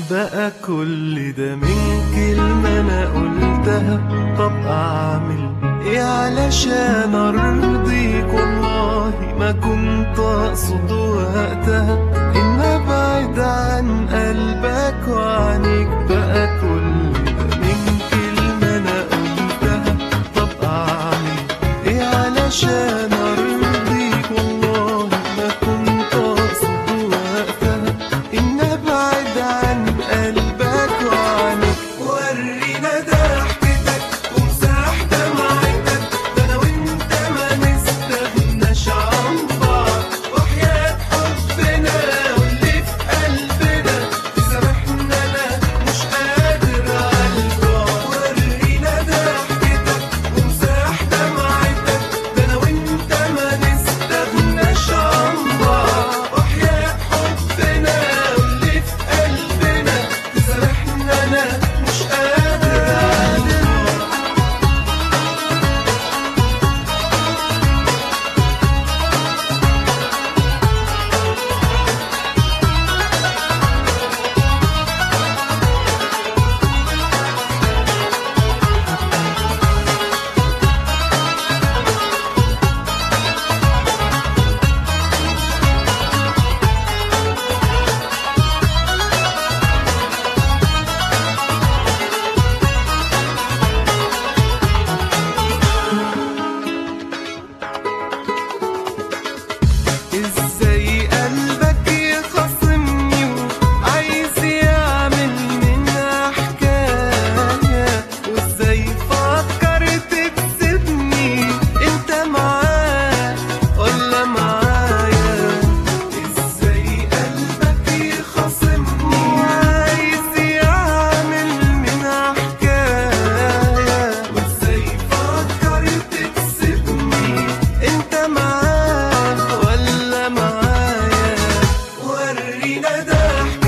بقى كل ده من كلمة أنا قلتها طب أعمل إيه علشان أرضيك والله ما كنت أقصد وقتها إن أبعد عن قلبك وعنيك بقى كل ده من كلمة أنا قلتها طب أعمل إيه علشان أرضيك والله ما كنت أقصد وقتها إن أبعد عن قلبك وعنك ورينا ضحكتك ومساح دمعتك ده أنا وأنت ما نستغناش عن بعض وحياة حبنا واللي في قلبنا تسامحنا أنا مش قادر على البعد ورينا ضحكتك ومساح دمعتك ده أنا وأنت ما نستغناش عن بعض وحياة حبنا واللي في قلبنا تسامحنا أنا مش قادر على البعد ازاي قلبك يخاصمني وعايز يعمل منها حكاية وازاي فكرت تسيبني انت معاه ولا معايا ازاي قلبك يخاصمني وعايز يعمل منها حكاية وازاي فكرت تسيبني انت معاه ولا معايا ورينا ضحكتك